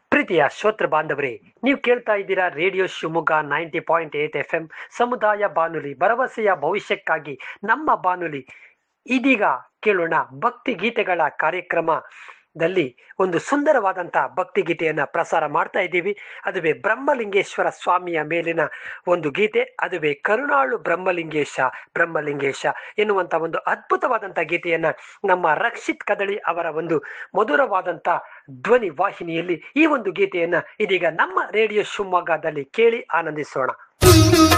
ಪ್ರೀತಿಯ ಶ್ರೋತೃ ಬಾಂಧವರೇ ನೀವು ಕೇಳ್ತಾ ಇದ್ದೀರಾ radio Shivamogga ninety point eight F M ಸಮುದಾಯ ಬಾನುಲಿ ಭರವಸೆಯ ಭವಿಷ್ಯಕ್ಕಾಗಿ ನಮ್ಮ ಬಾನುಲಿ ಇದೀಗ ಕೇಳೋಣ ಭಕ್ತಿ ಗೀತೆಗಳ ಕಾರ್ಯಕ್ರಮದಲ್ಲಿ ಒಂದು ಸುಂದರವಾದಂಥ ಭಕ್ತಿ ಗೀತೆಯನ್ನು ಪ್ರಸಾರ ಮಾಡ್ತಾ ಇದ್ದೀವಿ ಅದುವೇ ಬ್ರಹ್ಮಲಿಂಗೇಶ್ವರ ಸ್ವಾಮಿಯ ಮೇಲಿನ ಒಂದು ಗೀತೆ ಅದುವೇ ಕರುಣಾಳು ಬ್ರಹ್ಮಲಿಂಗೇಶ ಬ್ರಹ್ಮಲಿಂಗೇಶ ಎನ್ನುವಂಥ ಒಂದು ಅದ್ಭುತವಾದಂಥ ಗೀತೆಯನ್ನು ನಮ್ಮ ರಕ್ಷಿತ್ ಕದಳಿ ಅವರ ಒಂದು ಮಧುರವಾದಂಥ ಧ್ವನಿ ವಾಹಿನಿಯಲ್ಲಿ ಈ ಒಂದು ಗೀತೆಯನ್ನು ಇದೀಗ ನಮ್ಮ ರೇಡಿಯೋ ಶಿವಮೊಗ್ಗದಲ್ಲಿ ಕೇಳಿ ಆನಂದಿಸೋಣ